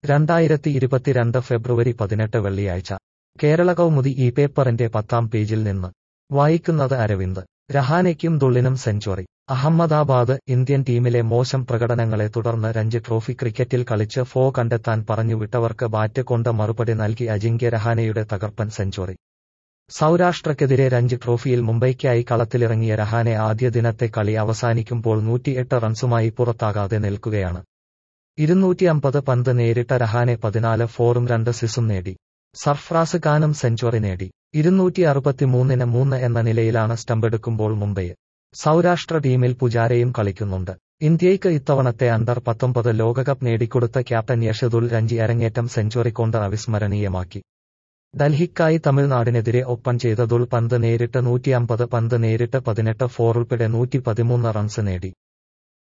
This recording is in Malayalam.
രണ്ടായിരത്തി ഇരുപത്തിരണ്ട് ഫെബ്രുവരി പതിനെട്ട് വെള്ളിയാഴ്ച കേരള കൗമുദി ഈ പേപ്പറിന്റെ പത്താം പേജിൽ നിന്ന് വായിക്കുന്നത് അരവിന്ദ് രഹാനെയ്ക്കും ദുള്ളിനും സെഞ്ചുറി അഹമ്മദാബാദ് ഇന്ത്യൻ ടീമിലെ മോശം പ്രകടനങ്ങളെ തുടർന്ന് രഞ്ജി ട്രോഫി ക്രിക്കറ്റിൽ കളിച്ച് ഫോ കണ്ടെത്താൻ പറഞ്ഞുവിട്ടവർക്ക് ബാറ്റ് കൊണ്ട് മറുപടി നൽകി അജിങ്ക്യ രഹാനെയുടെ തകർപ്പൻ സെഞ്ചുറി സൗരാഷ്ട്രയ്ക്കെതിരെ രഞ്ജി ട്രോഫിയിൽ മുംബൈക്കായി കളത്തിലിറങ്ങിയ രഹാനെ ആദ്യ ദിനത്തെ കളി അവസാനിക്കുമ്പോൾ നൂറ്റിയെട്ട് റൺസുമായി പുറത്താകാതെ നിൽക്കുകയാണ് ഇരുന്നൂറ്റി അമ്പത് പന്ത് നേരിട്ട രഹാനെ പതിനാല് ഫോറും രണ്ട് സിസും നേടി സർഫ്രാസ് ഖാനും സെഞ്ചുറി നേടി ഇരുന്നൂറ്റി അറുപത്തിമൂന്നിന് മൂന്ന് എന്ന നിലയിലാണ് സ്റ്റമ്പെടുക്കുമ്പോൾ മുംബൈ സൗരാഷ്ട്ര ടീമിൽ പുജാരയും കളിക്കുന്നുണ്ട് ഇന്ത്യയ്ക്ക് ഇത്തവണത്തെ അണ്ടർ പത്തൊമ്പത് ലോകകപ്പ് നേടിക്കൊടുത്ത ക്യാപ്റ്റൻ യഷദുൽ രഞ്ജി അരങ്ങേറ്റം സെഞ്ചുറി കൊണ്ട് അവിസ്മരണീയമാക്കി ഡൽഹിക്കായി തമിഴ്നാടിനെതിരെ ഓപ്പൺ ചെയ്ത ദുൾ പന്ത് നേരിട്ട് നൂറ്റിയമ്പത് പന്ത് നേരിട്ട് പതിനെട്ട് ഫോർ ഉൾപ്പെടെ നൂറ്റി പതിമൂന്ന് റൺസ് നേടി